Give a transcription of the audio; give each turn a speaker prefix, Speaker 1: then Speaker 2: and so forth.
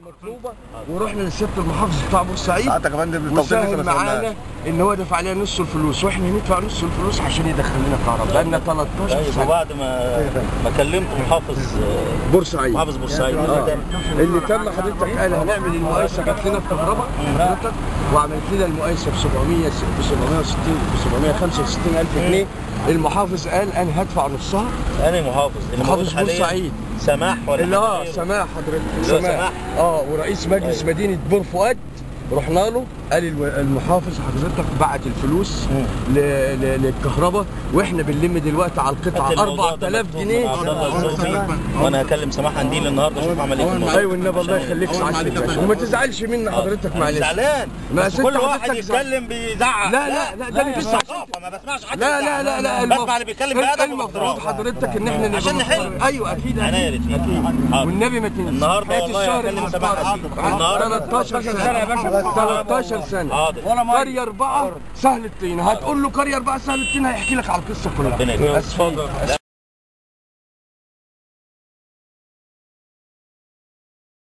Speaker 1: المطلوبه ورحنا لسياده المحافظ بتاع بورسعيد
Speaker 2: ساعتك يا فندم التوصيل لسه
Speaker 1: وساهم
Speaker 2: ما
Speaker 1: معانا
Speaker 2: سلمناش
Speaker 1: ان هو دفع علينا نص الفلوس واحنا ندفع نص الفلوس عشان يدخل لنا كهرباء بقالنا 13
Speaker 3: طيب
Speaker 1: سنه
Speaker 3: وبعد ما ما كلمت محافظ
Speaker 1: بورسعيد
Speaker 3: محافظ بورسعيد
Speaker 1: آه. اللي تم حضرتك قال هنعمل المقايسه جات لنا الكهرباء حضرتك وعملت لنا المقايسه ب 700 ب 760 ب 765 الف جنيه المحافظ قال انا هدفع نصها
Speaker 3: انا محافظ اللي
Speaker 1: محافظ
Speaker 3: موجود حاليا
Speaker 1: بورسعيد.
Speaker 3: سماح ولا
Speaker 1: اللي اه
Speaker 3: حد غيره؟
Speaker 1: سماح حضرتك
Speaker 3: اللي هو
Speaker 1: سماح
Speaker 3: سماح.
Speaker 1: اه ورئيس مجلس
Speaker 3: أيوة.
Speaker 1: مدينه بور فؤاد رحنا له قال الو- المحافظ حضرتك بعت الفلوس ل- ل- للكهرباء واحنا بنلم دلوقتي على القطعه
Speaker 3: هات الموضوع ده
Speaker 1: 4000
Speaker 3: مكتوب
Speaker 1: جنيه
Speaker 3: من عبد الله الزوفي وانا هكلم سماح قنديل النهارده اشوف عمل ايه في الموضوع
Speaker 1: ايوه النبي الله يخليك سعاده الباشا وما تزعلش مني حضرتك
Speaker 3: أنا
Speaker 1: معلش
Speaker 3: زعلان
Speaker 1: ما
Speaker 3: بس
Speaker 1: ست
Speaker 3: كل واحد
Speaker 1: حضرتك زعل.
Speaker 3: يتكلم بيزعق
Speaker 1: لا لا لا ده اللي
Speaker 3: مش
Speaker 1: بيزعق
Speaker 3: ثقافه ما بسمعش حد
Speaker 1: لا
Speaker 3: يزعق.
Speaker 1: لا لا لا
Speaker 3: بسمع اللي بيتكلم بأدب
Speaker 1: المفروض
Speaker 3: واحترام.
Speaker 1: حضرتك ان احنا نبقى
Speaker 3: عشان نحل.
Speaker 1: محترمين. ايوه اكيد
Speaker 3: انا يا
Speaker 1: اكيد
Speaker 3: ريت
Speaker 1: اكيد
Speaker 3: حاضر.
Speaker 1: والنبي ما تنسى
Speaker 3: النهارده
Speaker 1: هات
Speaker 3: والله
Speaker 1: الشهر
Speaker 3: هكلم
Speaker 1: المحترم.
Speaker 3: سماح النهارده
Speaker 1: 13 سنه يا باشا 13 سنه
Speaker 3: حاضر
Speaker 1: قريه اربعه سهل الطين هتقول له قريه اربعه سهل الطين هيحكي لك على القصه كلها
Speaker 3: ربنا يكرمك
Speaker 1: اتفضل